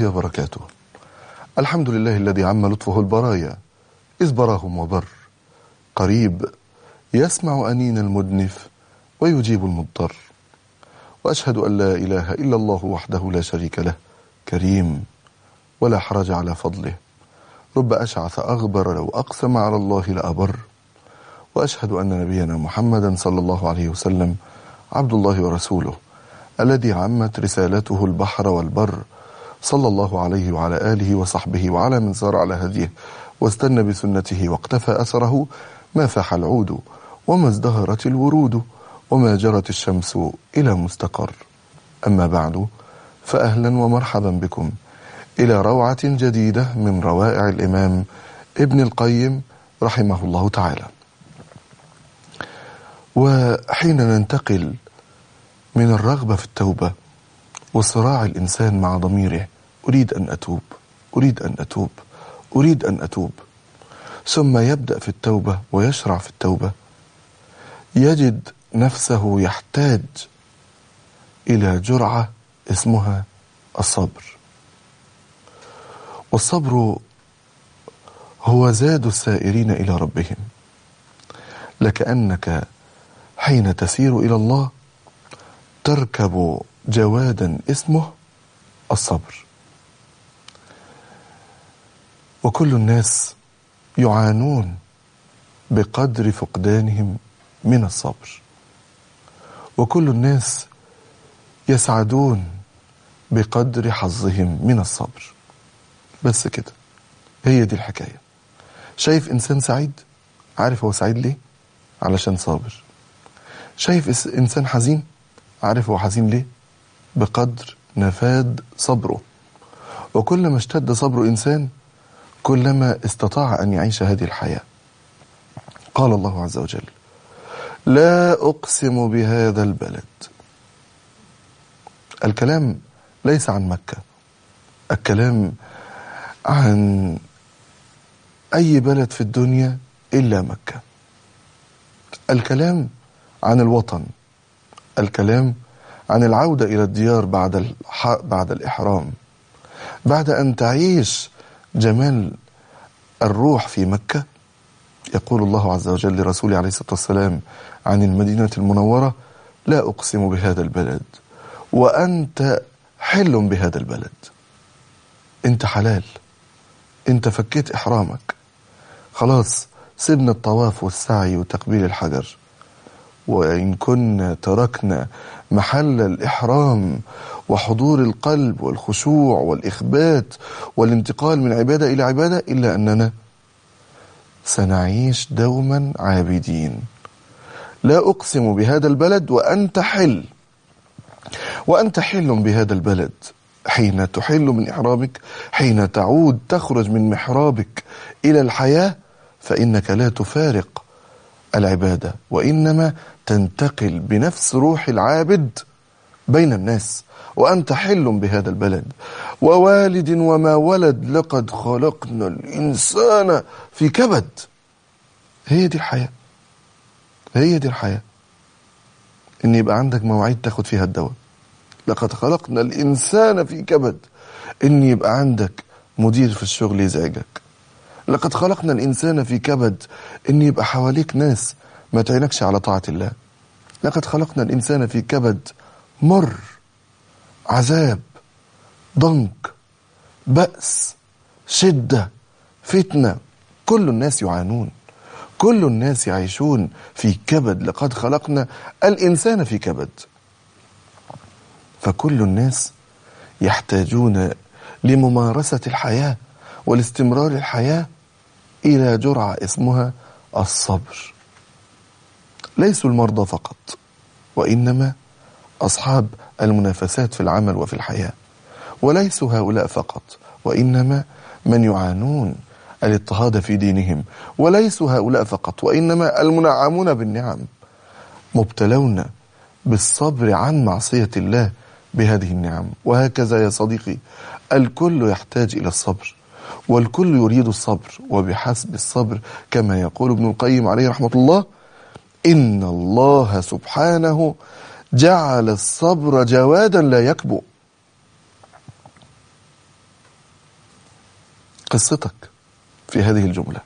الله وبركاته الحمد لله الذي عم لطفه البرايا إذ براهم وبر قريب يسمع أنين المدنف ويجيب المضطر وأشهد أن لا إله إلا الله وحده لا شريك له كريم ولا حرج على فضله رب أشعث أغبر لو أقسم على الله لأبر وأشهد أن نبينا محمدا صلى الله عليه وسلم عبد الله ورسوله الذي عمت رسالته البحر والبر صلى الله عليه وعلى آله وصحبه وعلى من سار على هديه واستنى بسنته واقتفى أثره ما فاح العود وما ازدهرت الورود وما جرت الشمس إلى مستقر أما بعد فأهلا ومرحبا بكم إلى روعة جديدة من روائع الإمام ابن القيم رحمه الله تعالى وحين ننتقل من الرغبة في التوبة وصراع الإنسان مع ضميره أريد أن أتوب أريد أن أتوب أريد أن أتوب ثم يبدأ في التوبة ويشرع في التوبة يجد نفسه يحتاج إلى جرعة اسمها الصبر والصبر هو زاد السائرين إلى ربهم لكأنك حين تسير إلى الله تركب جوادا اسمه الصبر وكل الناس يعانون بقدر فقدانهم من الصبر وكل الناس يسعدون بقدر حظهم من الصبر بس كده هي دي الحكاية شايف إنسان سعيد عارف هو سعيد ليه علشان صابر شايف إنسان حزين عارف هو حزين ليه بقدر نفاد صبره وكلما اشتد صبر إنسان كلما استطاع أن يعيش هذه الحياة قال الله عز وجل لا أقسم بهذا البلد الكلام ليس عن مكة الكلام عن أي بلد في الدنيا إلا مكة الكلام عن الوطن الكلام عن العودة إلى الديار بعد الح... بعد الإحرام بعد أن تعيش جمال الروح في مكة يقول الله عز وجل لرسوله عليه الصلاة والسلام عن المدينة المنورة لا أقسم بهذا البلد وأنت حل بهذا البلد أنت حلال أنت فكيت إحرامك خلاص سيبنا الطواف والسعي وتقبيل الحجر وإن كنا تركنا محل الإحرام وحضور القلب والخشوع والإخبات والانتقال من عبادة إلى عبادة إلا أننا سنعيش دوما عابدين لا أقسم بهذا البلد وأنت حل وأنت حل بهذا البلد حين تحل من إحرامك حين تعود تخرج من محرابك إلى الحياة فإنك لا تفارق العبادة وإنما تنتقل بنفس روح العابد بين الناس وأنت حل بهذا البلد ووالد وما ولد لقد خلقنا الإنسان في كبد هي دي الحياة هي دي الحياة إن يبقى عندك مواعيد تاخد فيها الدواء لقد خلقنا الإنسان في كبد إن يبقى عندك مدير في الشغل يزعجك لقد خلقنا الإنسان في كبد إن يبقى حواليك ناس ما تعينكش على طاعة الله لقد خلقنا الإنسان في كبد مر عذاب ضنك بأس شدة فتنة كل الناس يعانون كل الناس يعيشون في كبد لقد خلقنا الإنسان في كبد فكل الناس يحتاجون لممارسة الحياة والاستمرار الحياة إلى جرعة اسمها الصبر ليسوا المرضى فقط وإنما أصحاب المنافسات في العمل وفي الحياة وليسوا هؤلاء فقط وإنما من يعانون الاضطهاد في دينهم وليسوا هؤلاء فقط وإنما المنعمون بالنعم مبتلون بالصبر عن معصية الله بهذه النعم وهكذا يا صديقي الكل يحتاج إلى الصبر والكل يريد الصبر وبحسب الصبر كما يقول ابن القيم عليه رحمة الله إن الله سبحانه جعل الصبر جوادا لا يكبو قصتك في هذه الجملة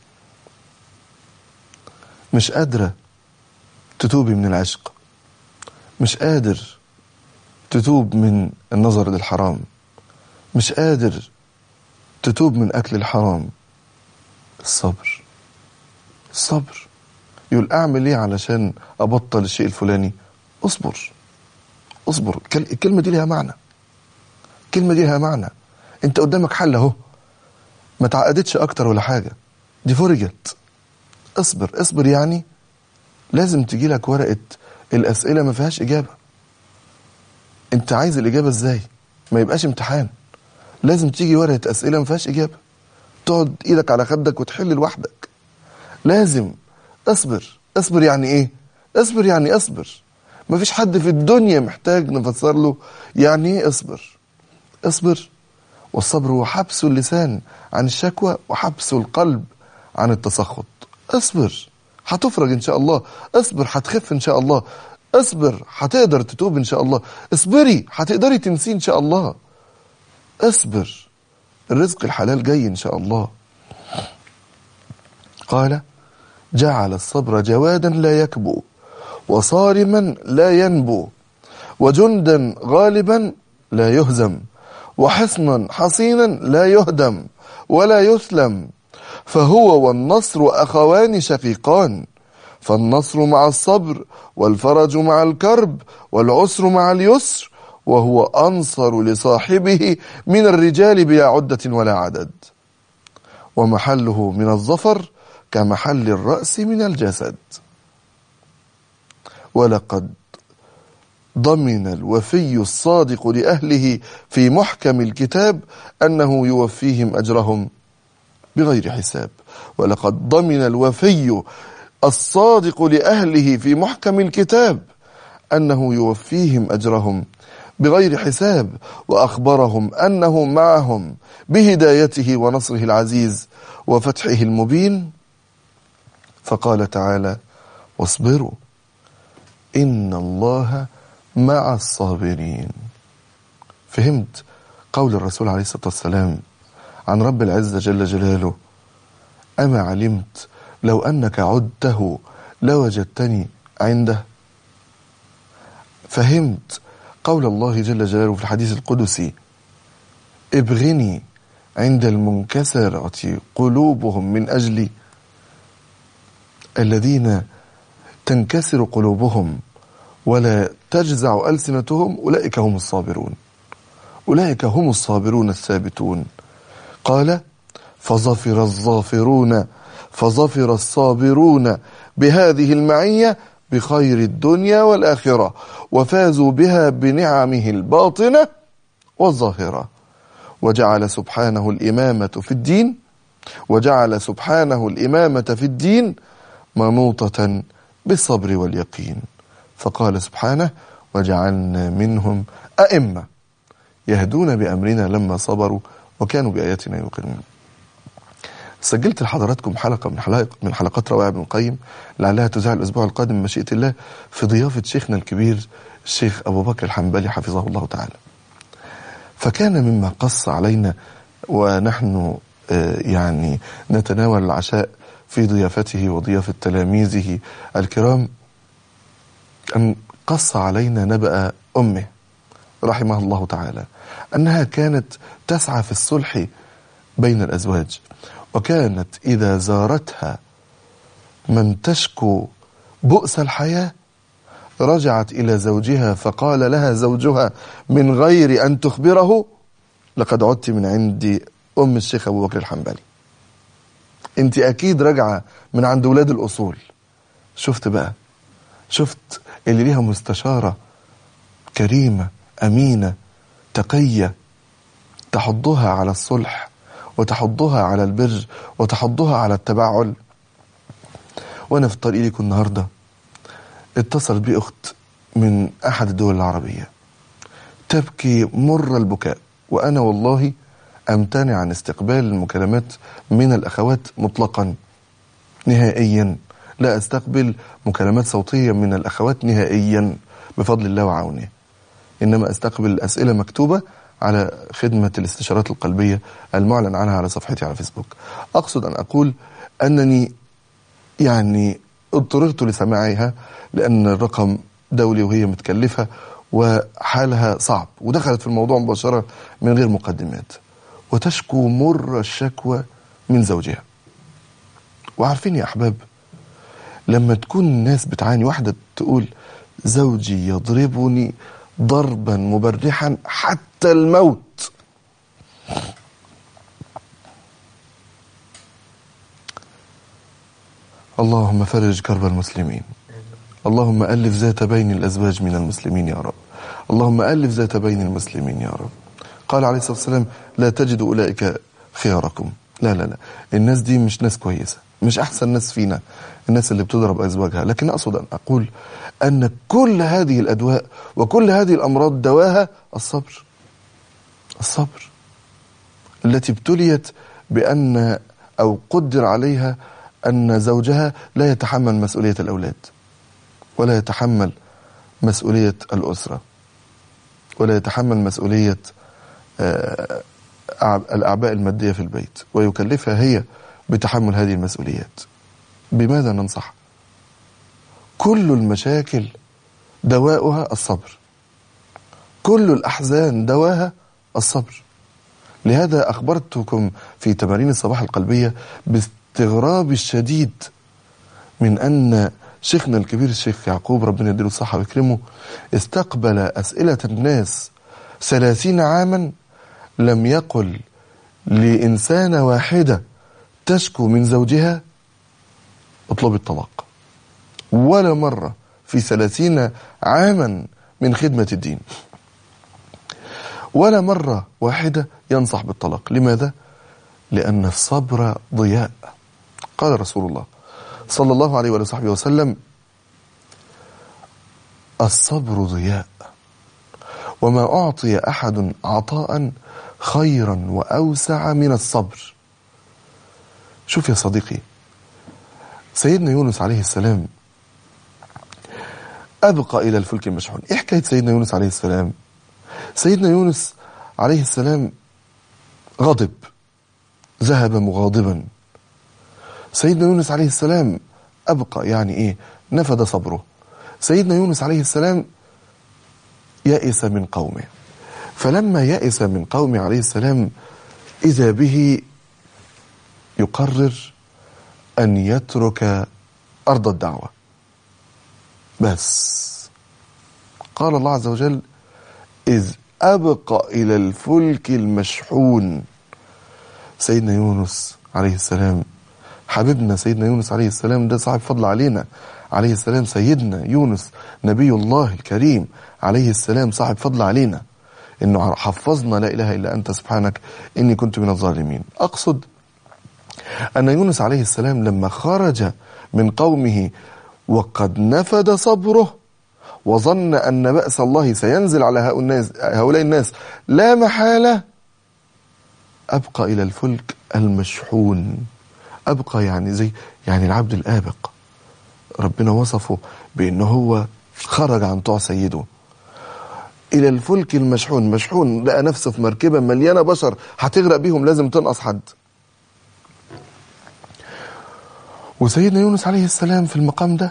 مش قادرة تتوبي من العشق مش قادر تتوب من النظر للحرام مش قادر تتوب من أكل الحرام الصبر الصبر يقول أعمل إيه علشان أبطل الشيء الفلاني اصبر اصبر الكلمة دي لها معنى الكلمة دي لها معنى انت قدامك حل اهو ما تعقدتش اكتر ولا حاجة دي فرجت اصبر اصبر يعني لازم تجي لك ورقة الاسئلة ما فيهاش اجابة انت عايز الاجابة ازاي ما يبقاش امتحان لازم تيجي ورقة اسئلة ما فيهاش اجابة تقعد ايدك على خدك وتحل لوحدك لازم اصبر اصبر يعني ايه اصبر يعني اصبر ما فيش حد في الدنيا محتاج نفسر له يعني ايه اصبر اصبر والصبر هو حبس اللسان عن الشكوى وحبس القلب عن التسخط اصبر هتفرج ان شاء الله اصبر هتخف ان شاء الله اصبر هتقدر تتوب ان شاء الله اصبري هتقدري تنسي ان شاء الله اصبر الرزق الحلال جاي ان شاء الله قال جعل الصبر جوادا لا يكبو وصارما لا ينبو وجندا غالبا لا يهزم وحصنا حصينا لا يهدم ولا يسلم فهو والنصر اخوان شقيقان فالنصر مع الصبر والفرج مع الكرب والعسر مع اليسر وهو انصر لصاحبه من الرجال بلا عده ولا عدد ومحله من الظفر كمحل الراس من الجسد ولقد ضمن الوفي الصادق لأهله في محكم الكتاب أنه يوفيهم أجرهم بغير حساب ولقد ضمن الوفي الصادق لأهله في محكم الكتاب أنه يوفيهم أجرهم بغير حساب وأخبرهم أنه معهم بهدايته ونصره العزيز وفتحه المبين فقال تعالى واصبروا إن الله مع الصابرين فهمت قول الرسول عليه الصلاة والسلام عن رب العزة جل جلاله أما علمت لو أنك عدته لوجدتني عنده فهمت قول الله جل جلاله في الحديث القدسي ابغني عند المنكسرة قلوبهم من أجل الذين تنكسر قلوبهم ولا تجزع ألسنتهم أولئك هم الصابرون أولئك هم الصابرون الثابتون قال فظفر الظافرون فظفر الصابرون بهذه المعية بخير الدنيا والآخرة وفازوا بها بنعمه الباطنة والظاهرة وجعل سبحانه الإمامة في الدين وجعل سبحانه الإمامة في الدين منوطة بالصبر واليقين فقال سبحانه وجعلنا منهم أئمة يهدون بأمرنا لما صبروا وكانوا بآياتنا يوقنون سجلت لحضراتكم حلقة من حلقات من حلقات روائع ابن القيم لعلها تذاع الأسبوع القادم مشيئة الله في ضيافة شيخنا الكبير الشيخ أبو بكر الحنبلي حفظه الله تعالى فكان مما قص علينا ونحن يعني نتناول العشاء في ضيافته وضيافة تلاميذه الكرام أن قص علينا نبأ أمه رحمه الله تعالى أنها كانت تسعى في الصلح بين الأزواج وكانت إذا زارتها من تشكو بؤس الحياة رجعت إلى زوجها فقال لها زوجها من غير أن تخبره لقد عدت من عند أم الشيخ أبو بكر الحنبلي أنت أكيد راجعة من عند ولاد الأصول شفت بقى شفت اللي ليها مستشارة كريمة أمينة تقية تحضها على الصلح وتحضها على البر وتحضها على التبعل وأنا في الطريق ليكم النهاردة اتصلت بي أخت من أحد الدول العربية تبكي مر البكاء وأنا والله أمتنع عن استقبال المكالمات من الأخوات مطلقا نهائيا لا استقبل مكالمات صوتية من الأخوات نهائيا بفضل الله وعونه إنما استقبل أسئلة مكتوبة على خدمة الاستشارات القلبية المعلن عنها على صفحتي على فيسبوك أقصد أن أقول أنني يعني اضطررت لسماعها لأن الرقم دولي وهي متكلفة وحالها صعب ودخلت في الموضوع مباشرة من غير مقدمات وتشكو مر الشكوى من زوجها وعارفين يا أحباب لما تكون الناس بتعاني واحدة تقول زوجي يضربني ضربا مبرحا حتى الموت اللهم فرج كرب المسلمين اللهم ألف ذات بين الأزواج من المسلمين يا رب اللهم ألف ذات بين المسلمين يا رب قال عليه الصلاة والسلام لا تجد أولئك خياركم لا لا لا الناس دي مش ناس كويسة مش أحسن ناس فينا الناس اللي بتضرب أزواجها لكن أقصد أن أقول أن كل هذه الأدواء وكل هذه الأمراض دواها الصبر الصبر التي ابتليت بأن أو قدر عليها أن زوجها لا يتحمل مسؤولية الأولاد ولا يتحمل مسؤولية الأسرة ولا يتحمل مسؤولية آه، الأعباء المادية في البيت ويكلفها هي بتحمل هذه المسؤوليات بماذا ننصح كل المشاكل دواؤها الصبر كل الأحزان دواها الصبر لهذا أخبرتكم في تمارين الصباح القلبية باستغراب الشديد من أن شيخنا الكبير الشيخ يعقوب ربنا يديله الصحة ويكرمه استقبل أسئلة الناس ثلاثين عاما لم يقل لإنسانة واحدة تشكو من زوجها اطلب الطلاق ولا مرة في ثلاثين عاما من خدمة الدين ولا مرة واحدة ينصح بالطلاق لماذا؟ لأن الصبر ضياء قال رسول الله صلى الله عليه وصحبه وسلم الصبر ضياء وما أعطي أحد عطاء خيرا وأوسع من الصبر شوف يا صديقي سيدنا يونس عليه السلام أبقى إلى الفلك المشحون إيه حكاية سيدنا يونس عليه السلام سيدنا يونس عليه السلام غضب ذهب مغاضبا سيدنا يونس عليه السلام أبقى يعني إيه نفد صبره سيدنا يونس عليه السلام يأس من قومه فلما يأس من قومه عليه السلام إذا به يقرر أن يترك أرض الدعوة بس قال الله عز وجل إذ أبقى إلى الفلك المشحون سيدنا يونس عليه السلام حبيبنا سيدنا يونس عليه السلام ده صاحب فضل علينا عليه السلام سيدنا يونس نبي الله الكريم عليه السلام صاحب فضل علينا انه حفظنا لا اله الا انت سبحانك اني كنت من الظالمين اقصد ان يونس عليه السلام لما خرج من قومه وقد نفد صبره وظن ان بأس الله سينزل على هؤلاء الناس لا محاله ابقى الى الفلك المشحون أبقى يعني زي يعني العبد الآبق ربنا وصفه بأنه هو خرج عن طوع سيده إلى الفلك المشحون مشحون لقى نفسه في مركبة مليانة بشر هتغرق بيهم لازم تنقص حد وسيدنا يونس عليه السلام في المقام ده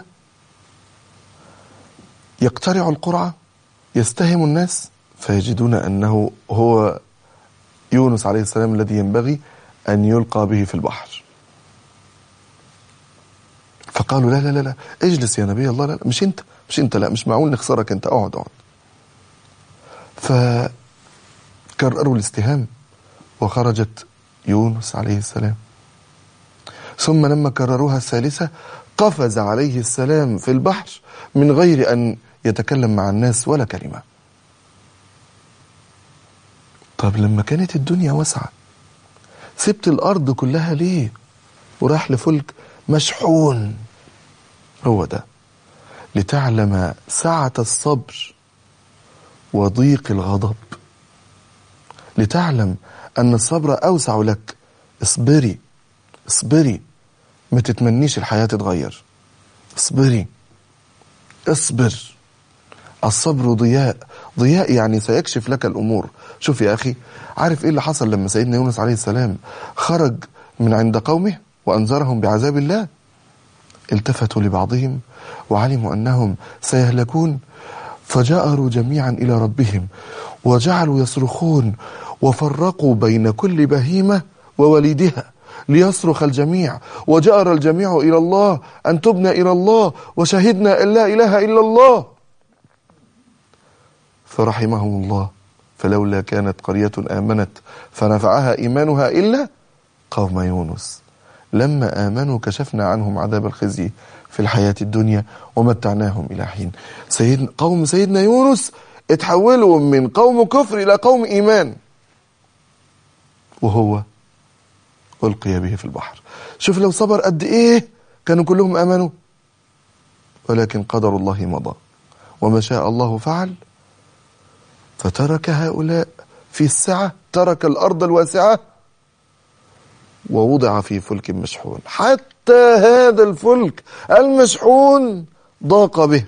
يقترع القرعة يستهم الناس فيجدون أنه هو يونس عليه السلام الذي ينبغي أن يلقى به في البحر فقالوا لا لا لا لا اجلس يا نبي الله لا, لا مش انت مش انت لا مش معقول نخسرك انت اقعد اقعد فكرروا الاستهام وخرجت يونس عليه السلام ثم لما كرروها الثالثة قفز عليه السلام في البحر من غير أن يتكلم مع الناس ولا كلمة طب لما كانت الدنيا واسعة سبت الأرض كلها ليه وراح لفلك مشحون هو ده لتعلم سعة الصبر وضيق الغضب لتعلم أن الصبر أوسع لك اصبري اصبري ما تتمنيش الحياة تتغير اصبري اصبر الصبر ضياء ضياء يعني سيكشف لك الأمور شوف يا أخي عارف إيه اللي حصل لما سيدنا يونس عليه السلام خرج من عند قومه وأنذرهم بعذاب الله التفتوا لبعضهم وعلموا أنهم سيهلكون فجأروا جميعا إلى ربهم وجعلوا يصرخون وفرقوا بين كل بهيمة ووليدها ليصرخ الجميع وجأر الجميع إلى الله أن تبنى إلى الله وشهدنا أن لا إله إلا الله فرحمهم الله فلولا كانت قرية آمنت فنفعها إيمانها إلا قوم يونس لما آمنوا كشفنا عنهم عذاب الخزي في الحياة الدنيا ومتعناهم إلى حين سيد قوم سيدنا يونس اتحولوا من قوم كفر إلى قوم إيمان وهو ألقي به في البحر شوف لو صبر قد إيه كانوا كلهم آمنوا ولكن قدر الله مضى وما شاء الله فعل فترك هؤلاء في السعة ترك الأرض الواسعة ووضع في فلك مشحون حتى هذا الفلك المشحون ضاق به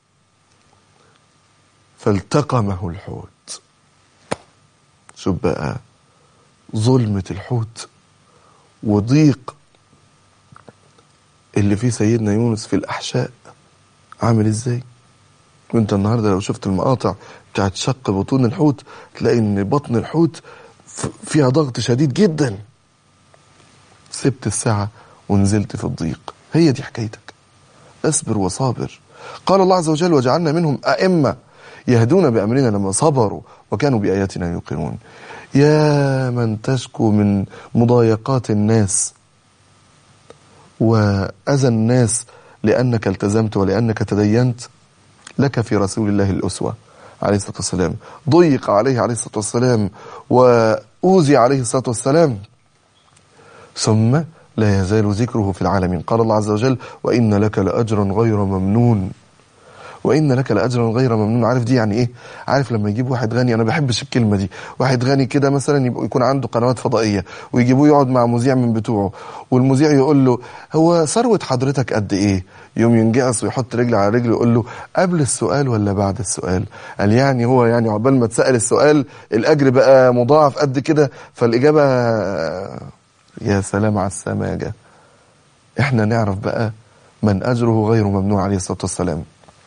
فالتقمه الحوت شوف بقى ظلمة الحوت وضيق اللي فيه سيدنا يونس في الأحشاء عامل ازاي وانت النهاردة لو شفت المقاطع بتاعت شق بطون الحوت تلاقي ان بطن الحوت فيها ضغط شديد جدا سبت الساعة ونزلت في الضيق هي دي حكايتك اصبر وصابر قال الله عز وجل وجعلنا منهم أئمة يهدون بأمرنا لما صبروا وكانوا بآياتنا يوقنون يا من تشكو من مضايقات الناس وأذى الناس لأنك التزمت ولأنك تدينت لك في رسول الله الأسوة عليه الصلاة والسلام ضيق عليه عليه الصلاة والسلام وأوذي عليه الصلاة والسلام ثم لا يزال ذكره في العالمين قال الله عز وجل وإن لك لأجرا غير ممنون وإن لك لأجرا غير ممنون عارف دي يعني إيه عارف لما يجيب واحد غني أنا بحبش الكلمة دي واحد غني كده مثلا يكون عنده قنوات فضائية ويجيبوه يقعد مع مذيع من بتوعه والمذيع يقول له هو ثروة حضرتك قد إيه يوم ينجعص ويحط رجل على رجل ويقول له قبل السؤال ولا بعد السؤال قال يعني هو يعني عقبال ما تسأل السؤال الأجر بقى مضاعف قد كده فالإجابة يا سلام على السماجة احنا نعرف بقى من أجره غير ممنوع عليه الصلاة والسلام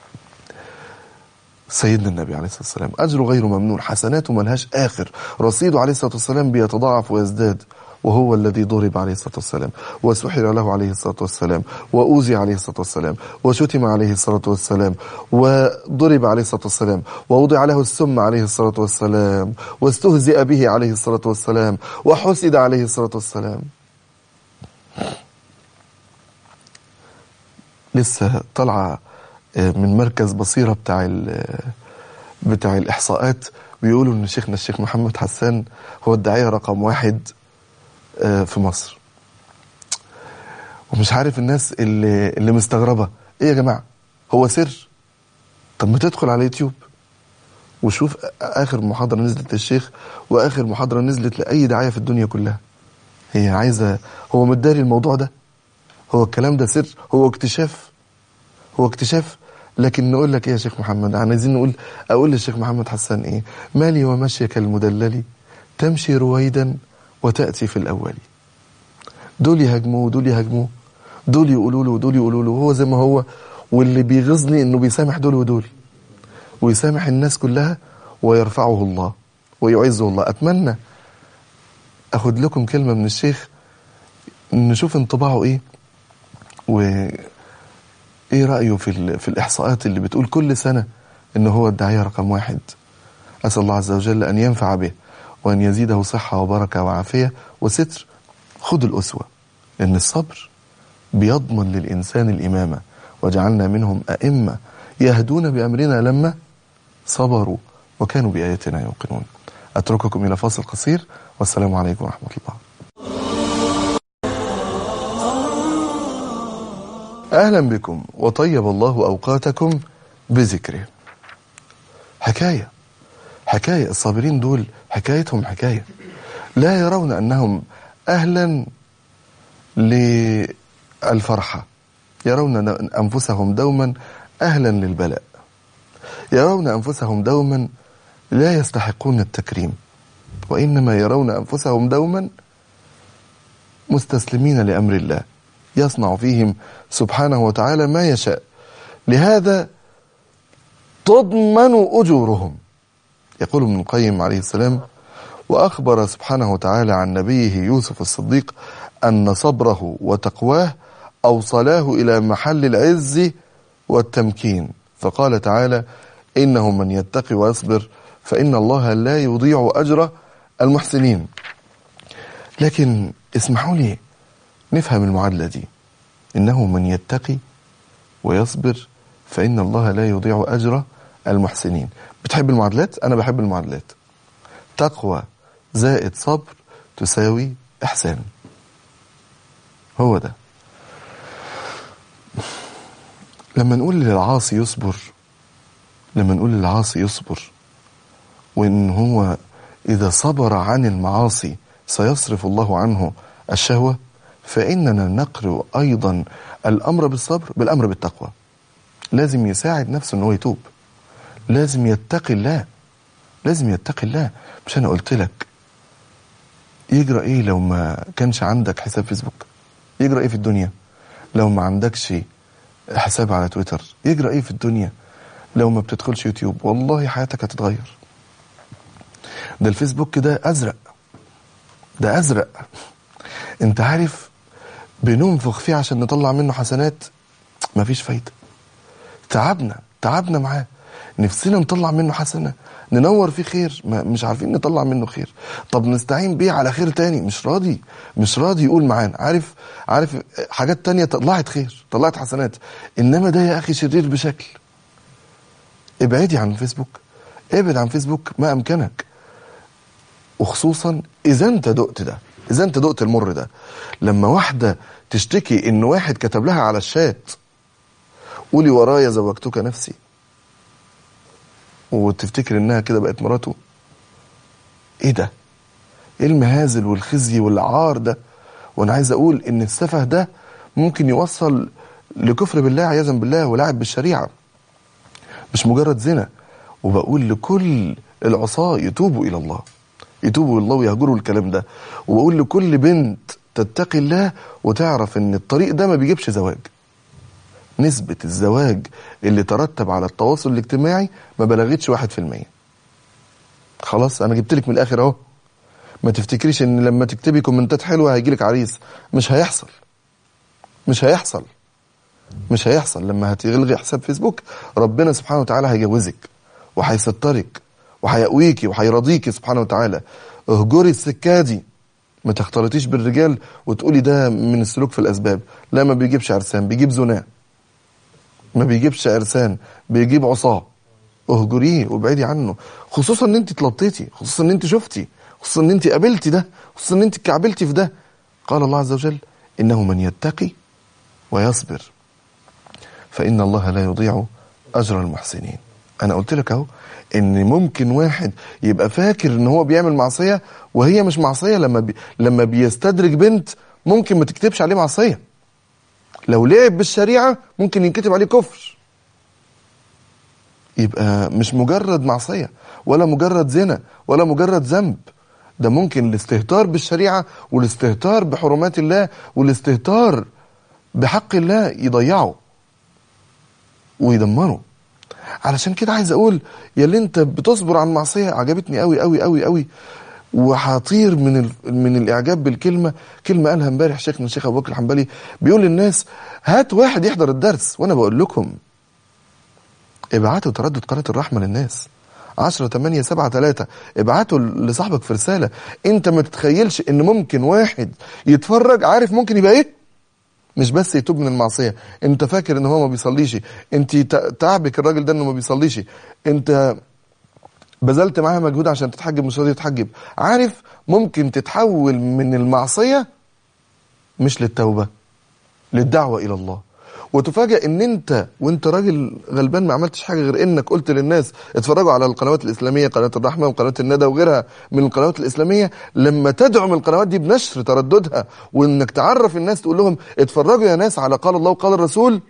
سيدنا النبي عليه الصلاة والسلام أجره غير ممنون حسناته ملهاش آخر رصيده عليه الصلاة والسلام بيتضاعف ويزداد وهو الذي ضرب عليه الصلاة والسلام وسحر له عليه الصلاة والسلام وأوذي عليه الصلاة والسلام وشتم عليه الصلاة والسلام وضرب عليه الصلاة والسلام ووضع له السم عليه الصلاة والسلام واستهزئ به عليه الصلاة والسلام وحسد عليه الصلاة والسلام لسه طالعة من مركز بصيرة بتاع بتاع الإحصاءات بيقولوا إن شيخنا الشيخ محمد حسان هو الداعية رقم واحد في مصر ومش عارف الناس اللي اللي مستغربة إيه يا جماعة هو سر طب ما تدخل على اليوتيوب وشوف آخر محاضرة نزلت للشيخ وآخر محاضرة نزلت لأي داعية في الدنيا كلها هي عايزة هو مداري الموضوع ده هو الكلام ده سر هو اكتشاف هو اكتشاف لكن نقول لك ايه يا شيخ محمد عايزين نقول اقول للشيخ محمد حسان ايه مالي ومشيك المدلل تمشي رويدا وتأتي في الأول دول يهاجموه دول يهاجموه دول يقولوا له ودول يقولوا له هو زي ما هو واللي بيغيظني انه بيسامح دول ودول ويسامح الناس كلها ويرفعه الله ويعزه الله اتمنى اخد لكم كلمة من الشيخ نشوف انطباعه ايه و ايه رأيه في, في الإحصاءات اللي بتقول كل سنة إن هو الداعية رقم واحد أسأل الله عز وجل أن ينفع به وأن يزيده صحة وبركة وعافية وستر خذ الأسوة لأن الصبر بيضمن للإنسان الإمامة وجعلنا منهم أئمة يهدون بأمرنا لما صبروا وكانوا بآياتنا يوقنون أترككم إلى فاصل قصير والسلام عليكم ورحمة الله أهلا بكم وطيب الله أوقاتكم بذكره حكاية حكاية الصابرين دول حكايتهم حكاية لا يرون أنهم أهلا للفرحة يرون أنفسهم دوما أهلا للبلاء يرون أنفسهم دوما لا يستحقون التكريم وإنما يرون أنفسهم دوما مستسلمين لأمر الله يصنع فيهم سبحانه وتعالى ما يشاء لهذا تضمن أجورهم يقول ابن القيم عليه السلام وأخبر سبحانه وتعالى عن نبيه يوسف الصديق أن صبره وتقواه أوصلاه إلى محل العز والتمكين فقال تعالى إنه من يتقي ويصبر فإن الله لا يضيع أجر المحسنين لكن اسمحوا لي نفهم المعادلة دي إنه من يتقي ويصبر فإن الله لا يضيع أجر المحسنين بتحب المعادلات؟ أنا بحب المعادلات تقوى زائد صبر تساوي إحسان هو ده لما نقول للعاصي يصبر لما نقول للعاصي يصبر وإن هو إذا صبر عن المعاصي سيصرف الله عنه الشهوة فإننا نقرأ أيضا الأمر بالصبر بالأمر بالتقوى لازم يساعد نفسه أنه يتوب لازم يتقي الله لازم يتقي الله مش أنا قلت لك يجرى إيه لو ما كانش عندك حساب فيسبوك يجرى إيه في الدنيا لو ما عندكش حساب على تويتر يجرى إيه في الدنيا لو ما بتدخلش يوتيوب والله حياتك هتتغير ده الفيسبوك ده أزرق ده أزرق انت عارف بننفخ فيه عشان نطلع منه حسنات مفيش فايدة تعبنا تعبنا معاه نفسنا نطلع منه حسنة ننور فيه خير ما مش عارفين نطلع منه خير طب نستعين بيه على خير تاني مش راضي مش راضي يقول معانا عارف عارف حاجات تانية طلعت خير طلعت حسنات انما ده يا اخي شرير بشكل ابعدي عن الفيسبوك ابعد عن فيسبوك ما امكنك وخصوصا اذا انت دقت ده اذا انت دقت المر ده لما واحده تشتكي ان واحد كتب لها على الشات قولي ورايا زوجتك نفسي وتفتكر انها كده بقت مراته ايه ده ايه المهازل والخزي والعار ده وانا عايز اقول ان السفه ده ممكن يوصل لكفر بالله عياذا بالله ولعب بالشريعه مش مجرد زنا وبقول لكل العصاة يتوبوا إلى الله يتوبوا إلى الله ويهجروا الكلام ده وبقول لكل بنت تتقي الله وتعرف ان الطريق ده ما بيجيبش زواج نسبة الزواج اللي ترتب على التواصل الاجتماعي ما بلغتش واحد في المية خلاص انا جبت لك من الاخر اهو ما تفتكريش ان لما تكتبي كومنتات حلوة هيجيلك عريس مش هيحصل مش هيحصل مش هيحصل لما هتلغي حساب فيسبوك ربنا سبحانه وتعالى هيجوزك وهيسترك وهيقويكي وهيرضيكي سبحانه وتعالى اهجري السكه دي ما تختلطيش بالرجال وتقولي ده من السلوك في الاسباب لا ما بيجيبش عرسان بيجيب زنا ما بيجيبش عرسان بيجيب عصاه اهجريه وابعدي عنه خصوصا ان انت اتلطيتي خصوصا ان انت شفتي خصوصا ان انت قابلتي ده خصوصا ان انت كعبلتي في ده قال الله عز وجل انه من يتقي ويصبر فإن الله لا يضيع أجر المحسنين أنا قلت لك أهو إن ممكن واحد يبقى فاكر إن هو بيعمل معصية وهي مش معصية لما بي لما بيستدرج بنت ممكن ما تكتبش عليه معصية لو لعب بالشريعة ممكن ينكتب عليه كفر يبقى مش مجرد معصية ولا مجرد زنا ولا مجرد ذنب ده ممكن الاستهتار بالشريعة والاستهتار بحرمات الله والاستهتار بحق الله يضيعه ويدمره علشان كده عايز اقول يا اللي انت بتصبر عن معصيه عجبتني قوي قوي قوي قوي وهطير من ال... من الاعجاب بالكلمه كلمه قالها امبارح شيخنا الشيخ ابو بكر الحنبلي بيقول للناس هات واحد يحضر الدرس وانا بقول لكم ابعتوا تردد قناه الرحمه للناس 10 8 7 3 ابعتوا لصاحبك في رساله انت ما تتخيلش ان ممكن واحد يتفرج عارف ممكن يبقى ايه مش بس يتوب من المعصيه انت فاكر ان هو ما بيصليش انت تعبك الراجل ده انه ما بيصليش انت بذلت معاه مجهود عشان تتحجب مش راضي تتحجب عارف ممكن تتحول من المعصيه مش للتوبه للدعوه الى الله وتفاجئ ان انت وانت راجل غلبان ما عملتش حاجه غير انك قلت للناس اتفرجوا على القنوات الاسلاميه قناه الرحمه وقناه الندى وغيرها من القنوات الاسلاميه لما تدعم القنوات دي بنشر ترددها وانك تعرف الناس تقول لهم اتفرجوا يا ناس على قال الله وقال الرسول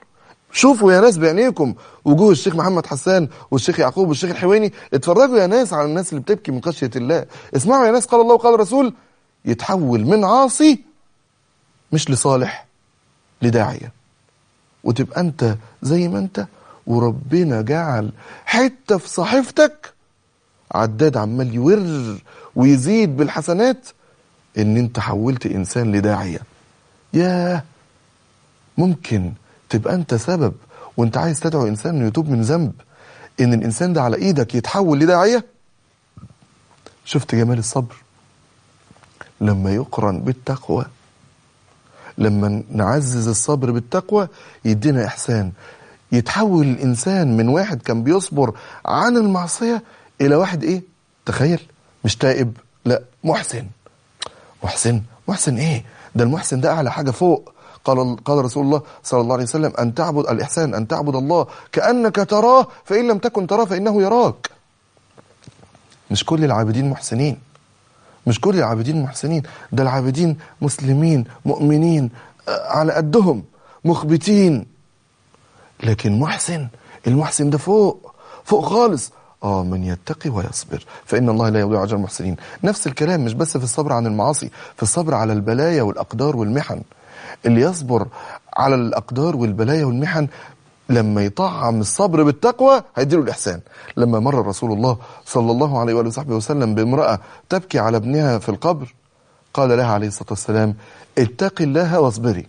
شوفوا يا ناس بعينيكم وجوه الشيخ محمد حسان والشيخ يعقوب والشيخ الحويني اتفرجوا يا ناس على الناس اللي بتبكي من خشية الله اسمعوا يا ناس قال الله وقال الرسول يتحول من عاصي مش لصالح لداعية وتبقى انت زي ما انت وربنا جعل حتة في صحيفتك عداد عمال يور ويزيد بالحسنات ان انت حولت انسان لداعية ياه ممكن تبقى انت سبب وانت عايز تدعو انسان انه يتوب من ذنب ان الانسان ده على ايدك يتحول لداعية شفت جمال الصبر لما يقرن بالتقوى لما نعزز الصبر بالتقوى يدينا احسان يتحول الانسان من واحد كان بيصبر عن المعصيه الى واحد ايه تخيل مش تائب لا محسن محسن محسن ايه ده المحسن ده اعلى حاجه فوق قال قال رسول الله صلى الله عليه وسلم ان تعبد الاحسان ان تعبد الله كانك تراه فان لم تكن تراه فانه يراك مش كل العابدين محسنين مش كل العابدين محسنين ده العابدين مسلمين مؤمنين آه، على قدهم مخبتين لكن محسن المحسن ده فوق فوق خالص اه من يتقي ويصبر فان الله لا يضيع اجر المحسنين نفس الكلام مش بس في الصبر عن المعاصي في الصبر على البلايا والاقدار والمحن اللي يصبر على الاقدار والبلايا والمحن لما يطعم الصبر بالتقوى هيديله الاحسان لما مر رسول الله صلى الله عليه واله وصحبه وسلم بامراه تبكي على ابنها في القبر قال لها عليه الصلاه والسلام اتقي الله واصبري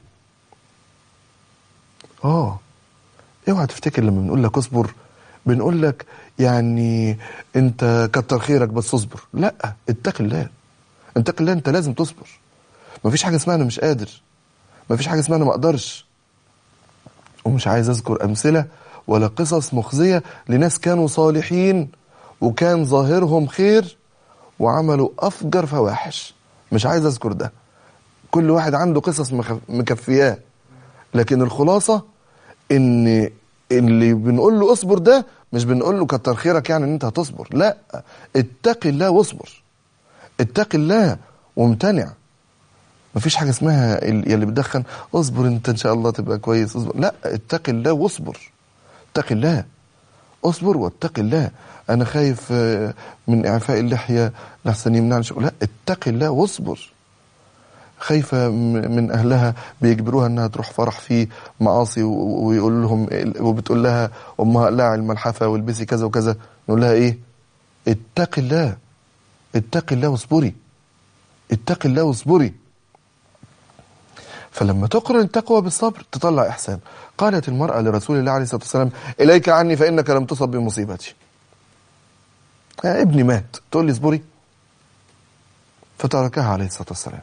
اه اوعى تفتكر لما بنقول لك اصبر بنقول لك يعني انت كتر خيرك بس اصبر لا اتقي الله اتقي الله انت لازم تصبر مفيش حاجه اسمها انا مش قادر مفيش حاجه اسمها انا ما اقدرش ومش عايز اذكر امثله ولا قصص مخزيه لناس كانوا صالحين وكان ظاهرهم خير وعملوا افجر فواحش مش عايز اذكر ده كل واحد عنده قصص مخف- مكفياه لكن الخلاصه ان اللي بنقول له اصبر ده مش بنقول له كتر خيرك يعني ان انت هتصبر لا اتقي الله واصبر اتقي الله وامتنع مفيش حاجه اسمها ال- يا اللي بتدخن اصبر انت ان شاء الله تبقى كويس اصبر لا اتقي الله واصبر اتقي الله اصبر واتقي الله انا خايف آه، من اعفاء اللحيه لحسن يمنعني شغل لا اتقي الله واصبر خايفة م- من أهلها بيجبروها إنها تروح فرح فيه معاصي و- ويقول لهم وبتقول لها أمها لا الملحفة والبسي كذا وكذا نقول لها إيه؟ اتقي الله اتقي الله واصبري اتقي الله واصبري فلما تقرن التقوى بالصبر تطلع إحسان قالت المرأة لرسول الله عليه الصلاة والسلام إليك عني فإنك لم تصب بمصيبتي يا ابني مات تقول لي اصبري فتركها عليه الصلاة والسلام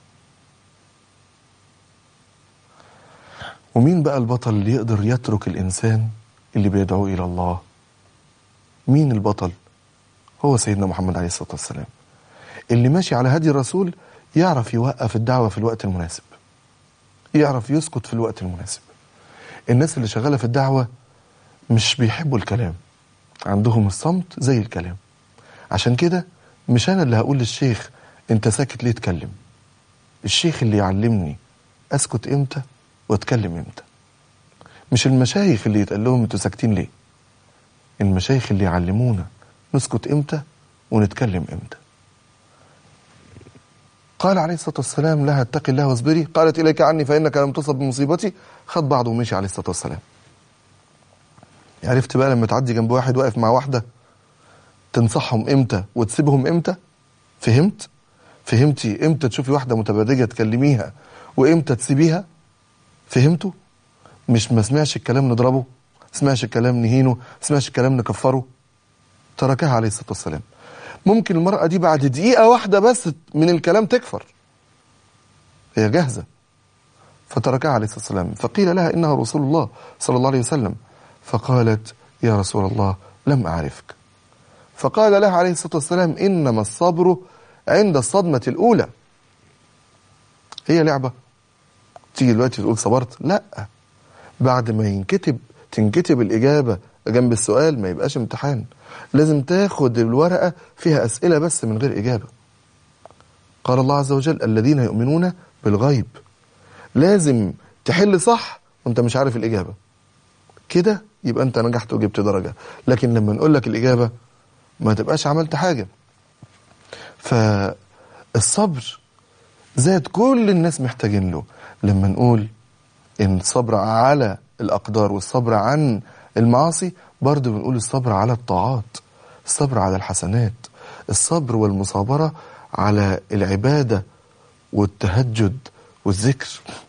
ومين بقى البطل اللي يقدر يترك الإنسان اللي بيدعو إلى الله مين البطل هو سيدنا محمد عليه الصلاة والسلام اللي ماشي على هدي الرسول يعرف يوقف الدعوة في الوقت المناسب يعرف يسكت في الوقت المناسب الناس اللي شغالة في الدعوة مش بيحبوا الكلام عندهم الصمت زي الكلام عشان كده مش أنا اللي هقول للشيخ أنت ساكت ليه تكلم الشيخ اللي يعلمني أسكت إمتى وأتكلم إمتى مش المشايخ اللي يتقال لهم أنتوا ساكتين ليه المشايخ اللي يعلمونا نسكت إمتى ونتكلم إمتى قال عليه الصلاة والسلام لها اتقي الله واصبري قالت إليك عني فإنك لم تصب بمصيبتي خد بعضه ومشي عليه الصلاة والسلام عرفت بقى لما تعدي جنب واحد واقف مع واحدة تنصحهم امتى وتسيبهم امتى فهمت فهمتي امتى تشوفي واحدة متبرجة تكلميها وامتى تسيبيها فهمتوا مش ما سمعش الكلام نضربه سمعش الكلام نهينه سمعش الكلام نكفره تركها عليه الصلاة والسلام ممكن المرأة دي بعد دقيقة واحدة بس من الكلام تكفر هي جاهزة فتركها عليه الصلاة والسلام فقيل لها إنها رسول الله صلى الله عليه وسلم فقالت يا رسول الله لم أعرفك فقال لها عليه الصلاة والسلام إنما الصبر عند الصدمة الأولى هي لعبة تيجي دلوقتي تقول صبرت لا بعد ما ينكتب تنكتب الإجابة جنب السؤال ما يبقاش امتحان لازم تاخد الورقة فيها أسئلة بس من غير إجابة قال الله عز وجل الذين يؤمنون بالغيب لازم تحل صح وانت مش عارف الإجابة كده يبقى انت نجحت وجبت درجة لكن لما نقول لك الإجابة ما تبقاش عملت حاجة فالصبر ذات كل الناس محتاجين له لما نقول ان الصبر على الأقدار والصبر عن المعاصي برضه بنقول الصبر على الطاعات الصبر على الحسنات الصبر والمصابرة على العبادة والتهجد والذكر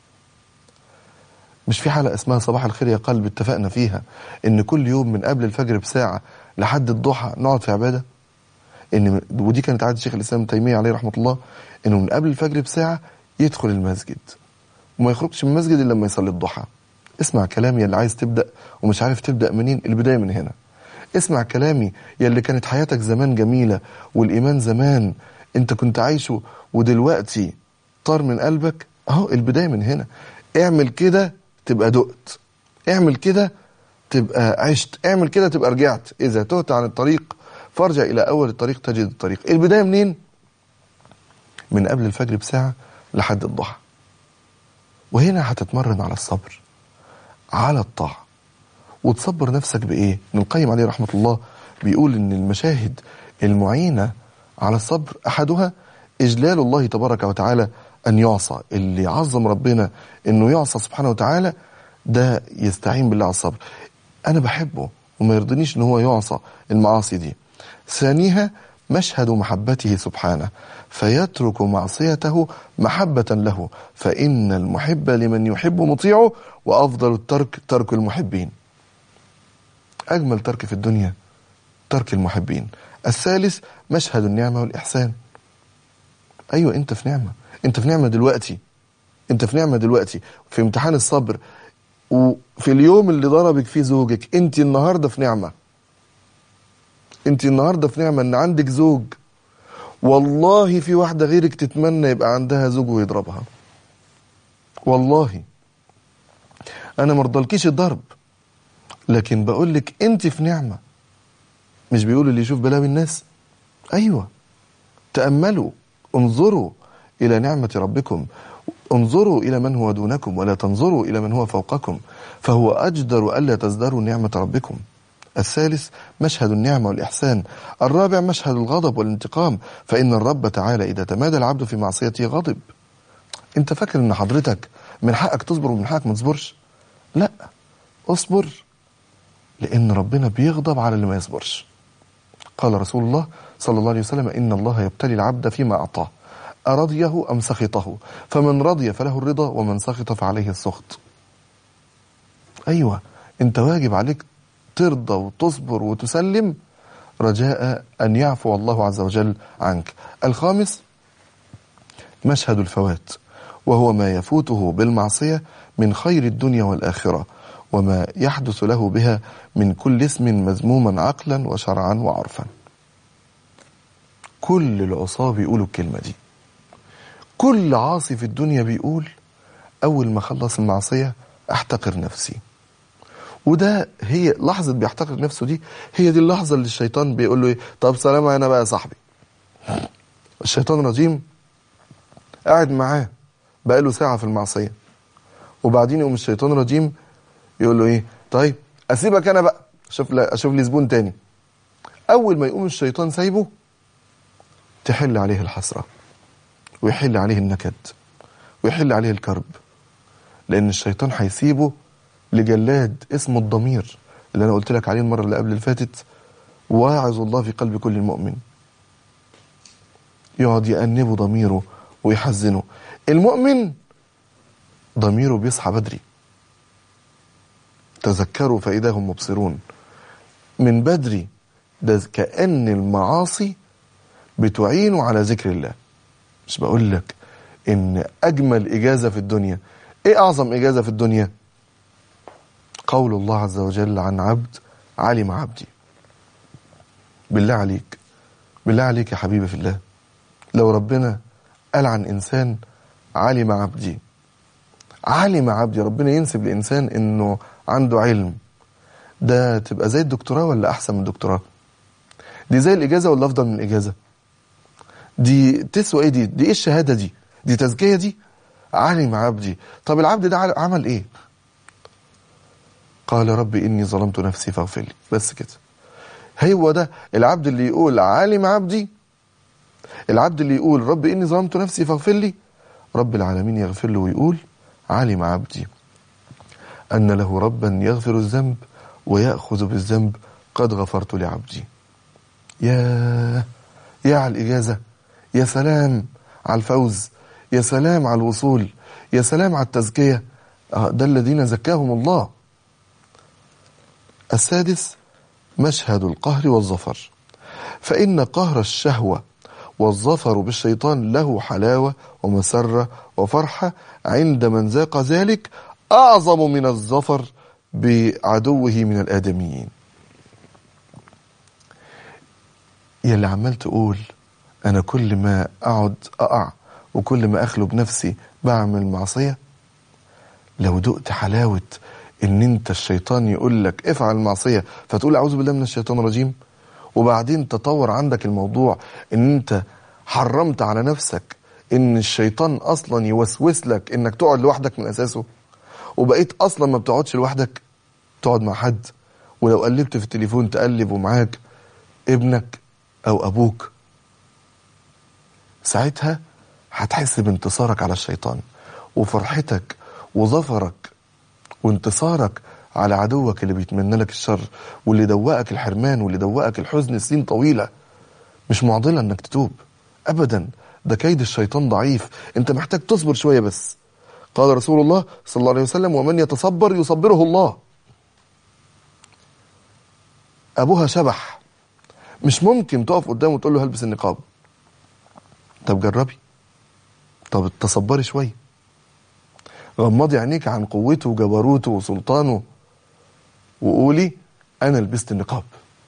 مش في حلقة اسمها صباح الخير يا قلب اتفقنا فيها ان كل يوم من قبل الفجر بساعة لحد الضحى نقعد في عبادة ان ودي كانت عادة شيخ الاسلام ابن تيمية عليه رحمة الله انه من قبل الفجر بساعة يدخل المسجد وما يخرجش من المسجد الا لما يصلي الضحى اسمع كلامي اللي عايز تبدأ ومش عارف تبدأ منين البداية من هنا اسمع كلامي يا اللي كانت حياتك زمان جميلة والإيمان زمان انت كنت عايشه ودلوقتي طار من قلبك اهو البداية من هنا اعمل كده تبقى دقت اعمل كده تبقى عشت اعمل كده تبقى رجعت اذا تهت عن الطريق فارجع الى اول الطريق تجد الطريق البداية منين من قبل الفجر بساعة لحد الضحى وهنا هتتمرن على الصبر على الطاعة وتصبر نفسك بإيه ابن القيم عليه رحمة الله بيقول إن المشاهد المعينة على الصبر أحدها إجلال الله تبارك وتعالى أن يعصى اللي عظم ربنا إنه يعصى سبحانه وتعالى ده يستعين بالله على الصبر أنا بحبه وما يرضنيش إن هو يعصى المعاصي دي ثانيها مشهد محبته سبحانه فيترك معصيته محبة له فإن المحب لمن يحب مطيعه وأفضل الترك ترك المحبين أجمل ترك في الدنيا ترك المحبين الثالث مشهد النعمة والإحسان أيوة أنت في نعمة أنت في نعمة دلوقتي أنت في نعمة دلوقتي في امتحان الصبر وفي اليوم اللي ضربك فيه زوجك أنت النهاردة في نعمة أنت النهاردة في نعمة أن عندك زوج والله في واحدة غيرك تتمنى يبقى عندها زوج ويضربها والله أنا مرضلكيش الضرب لكن بقول لك انت في نعمه مش بيقولوا اللي يشوف بلاوي الناس ايوه تاملوا انظروا الى نعمه ربكم انظروا الى من هو دونكم ولا تنظروا الى من هو فوقكم فهو اجدر الا تزدروا نعمه ربكم الثالث مشهد النعمة والإحسان الرابع مشهد الغضب والانتقام فإن الرب تعالى إذا تمادى العبد في معصيته غضب أنت فاكر أن حضرتك من حقك تصبر ومن حقك ما تصبرش لا اصبر لأن ربنا بيغضب على اللي ما يصبرش قال رسول الله صلى الله عليه وسلم إن الله يبتلي العبد فيما أعطاه أرضيه أم سخطه فمن رضي فله الرضا ومن سخط فعليه السخط أيوة أنت واجب عليك ترضى وتصبر وتسلم رجاء أن يعفو الله عز وجل عنك الخامس مشهد الفوات وهو ما يفوته بالمعصية من خير الدنيا والآخرة وما يحدث له بها من كل اسم مذموما عقلا وشرعا وعرفا كل العصاة بيقولوا الكلمة دي كل عاصي في الدنيا بيقول أول ما خلص المعصية أحتقر نفسي وده هي لحظة بيحتقر نفسه دي هي دي اللحظة اللي الشيطان بيقول له ايه طب سلام أنا بقى يا صاحبي الشيطان رجيم قاعد معاه بقاله ساعة في المعصية وبعدين يقوم الشيطان رجيم يقول له ايه طيب اسيبك انا بقى اشوف لي اشوف لي زبون تاني اول ما يقوم الشيطان سايبه تحل عليه الحسره ويحل عليه النكد ويحل عليه الكرب لان الشيطان هيسيبه لجلاد اسمه الضمير اللي انا قلت لك عليه المره اللي قبل اللي فاتت واعظ الله في قلب كل مؤمن يقعد يأنبه ضميره ويحزنه المؤمن ضميره بيصحى بدري تذكروا فإذا هم مبصرون من بدري ده كأن المعاصي بتعينه على ذكر الله مش بقول لك إن أجمل إجازة في الدنيا إيه أعظم إجازة في الدنيا قول الله عز وجل عن عبد علم عبدي بالله عليك بالله عليك يا حبيبي في الله لو ربنا قال عن إنسان علم عبدي علم عبدي ربنا ينسب لإنسان إنه عنده علم ده تبقى زي الدكتوراه ولا أحسن من الدكتوراه دي زي الإجازة ولا أفضل من الإجازة دي تسوى إيه دي دي إيه الشهادة دي دي تزكية دي علم عبدي طب العبد ده عمل إيه قال رب إني ظلمت نفسي فاغفر لي بس كده هو ده العبد اللي يقول عالم عبدي العبد اللي يقول رب إني ظلمت نفسي فاغفر لي رب العالمين يغفر له ويقول علم عبدي أن له ربا يغفر الذنب ويأخذ بالذنب قد غفرت لعبدي يا يا على الإجازة يا سلام على الفوز يا سلام على الوصول يا سلام على التزكية ده الذين زكاهم الله السادس مشهد القهر والظفر فإن قهر الشهوة والظفر بالشيطان له حلاوة ومسرة وفرحة عند من ذاق ذلك أعظم من الظفر بعدوه من الآدميين يلي عمال تقول أنا كل ما أقعد أقع وكل ما أخلو بنفسي بعمل معصية لو دقت حلاوة إن أنت الشيطان يقول لك افعل المعصية فتقول أعوذ بالله من الشيطان الرجيم وبعدين تطور عندك الموضوع إن أنت حرمت على نفسك إن الشيطان أصلا يوسوس لك إنك تقعد لوحدك من أساسه وبقيت أصلا ما بتقعدش لوحدك تقعد مع حد ولو قلبت في التليفون تقلب ومعاك ابنك أو أبوك ساعتها هتحس بانتصارك على الشيطان وفرحتك وظفرك وانتصارك على عدوك اللي بيتمنى لك الشر واللي دوقك الحرمان واللي دوقك الحزن سنين طويلة مش معضلة انك تتوب ابدا ده كيد الشيطان ضعيف انت محتاج تصبر شوية بس قال رسول الله صلى الله عليه وسلم ومن يتصبر يصبره الله ابوها شبح مش ممكن تقف قدامه وتقول له هلبس النقاب طب جربي طب تصبري شويه غمضي عينيك عن قوته وجبروته وسلطانه وقولي انا لبست النقاب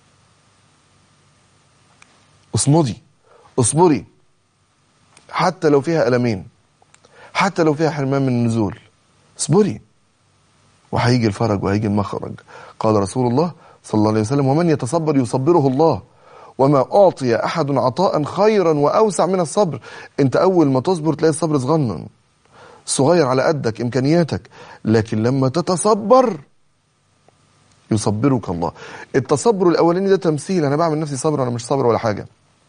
اصمدي اصبري حتى لو فيها ألمين حتى لو فيها حرمان من النزول اصبري وهيجي الفرج وهيجي المخرج قال رسول الله صلى الله عليه وسلم ومن يتصبر يصبره الله وما أعطي أحد عطاء خيرا وأوسع من الصبر أنت أول ما تصبر تلاقي الصبر صغنن صغير على قدك إمكانياتك لكن لما تتصبر يصبرك الله التصبر الأولاني ده تمثيل أنا بعمل نفسي صبر أنا مش صبر ولا حاجة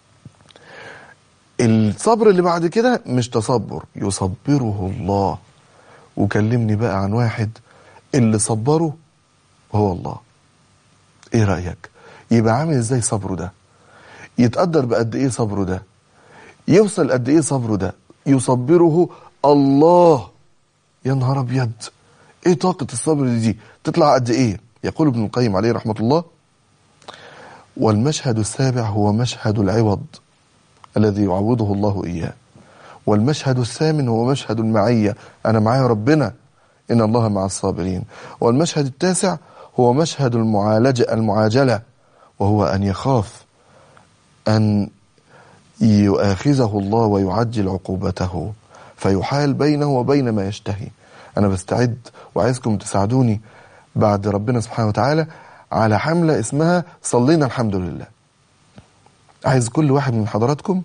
الصبر اللي بعد كده مش تصبر يصبره الله وكلمني بقى عن واحد اللي صبره هو الله ايه رأيك يبقى عامل ازاي صبره ده يتقدر بقد ايه صبره ده يوصل قد ايه صبره ده يصبره الله يا نهار ابيض ايه طاقة الصبر دي تطلع قد ايه يقول ابن القيم عليه رحمة الله والمشهد السابع هو مشهد العوض الذي يعوضه الله إياه والمشهد الثامن هو مشهد المعية أنا معايا ربنا إن الله مع الصابرين والمشهد التاسع هو مشهد المعالجة المعاجلة وهو أن يخاف أن يؤاخذه الله ويعجل عقوبته فيحال بينه وبين ما يشتهي أنا بستعد وعايزكم تساعدوني بعد ربنا سبحانه وتعالى على حملة اسمها صلينا الحمد لله عايز كل واحد من حضراتكم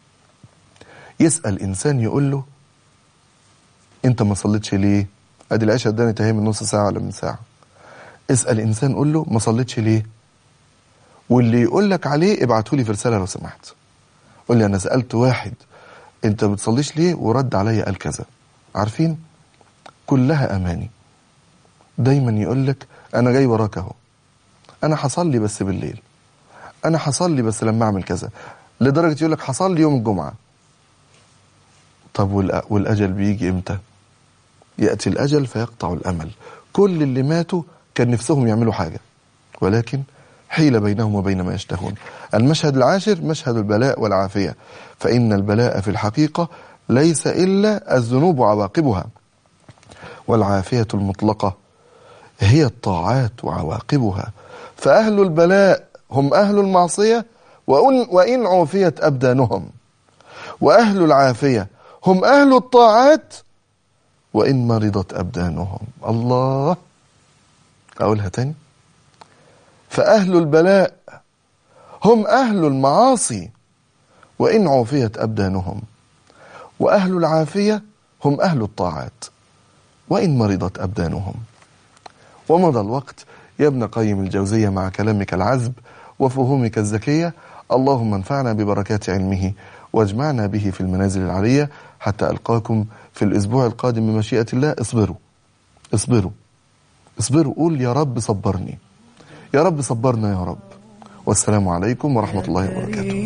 يسأل إنسان يقول له أنت ما صليتش ليه؟ أدي العشاء اداني تهي من نص ساعة ولا من ساعة اسأل إنسان قول له ما صليتش ليه؟ واللي يقول لك عليه ابعته لي في رسالة لو سمحت قول لي أنا سألت واحد أنت ما بتصليش ليه؟ ورد عليا قال كذا عارفين؟ كلها أماني دايما يقول لك أنا جاي وراك أهو أنا هصلي بس بالليل انا حصل لي بس لما اعمل كذا لدرجه يقول لك حصل لي يوم الجمعه طب والاجل بيجي امتى ياتي الاجل فيقطع الامل كل اللي ماتوا كان نفسهم يعملوا حاجه ولكن حيل بينهم وبين ما يشتهون المشهد العاشر مشهد البلاء والعافيه فان البلاء في الحقيقه ليس الا الذنوب وعواقبها والعافيه المطلقه هي الطاعات وعواقبها فاهل البلاء هم أهل المعصية وإن, وإن عوفيت أبدانهم وأهل العافية هم أهل الطاعات وإن مرضت أبدانهم الله أقولها تاني فأهل البلاء هم أهل المعاصي وإن عوفيت أبدانهم وأهل العافية هم أهل الطاعات وإن مرضت أبدانهم ومضى الوقت يا ابن قيم الجوزية مع كلامك العذب وفهومك الذكية اللهم انفعنا ببركات علمه واجمعنا به في المنازل العالية حتى ألقاكم في الأسبوع القادم بمشيئة الله اصبروا اصبروا اصبروا قول يا رب صبرني يا رب صبرنا يا رب والسلام عليكم ورحمة الله وبركاته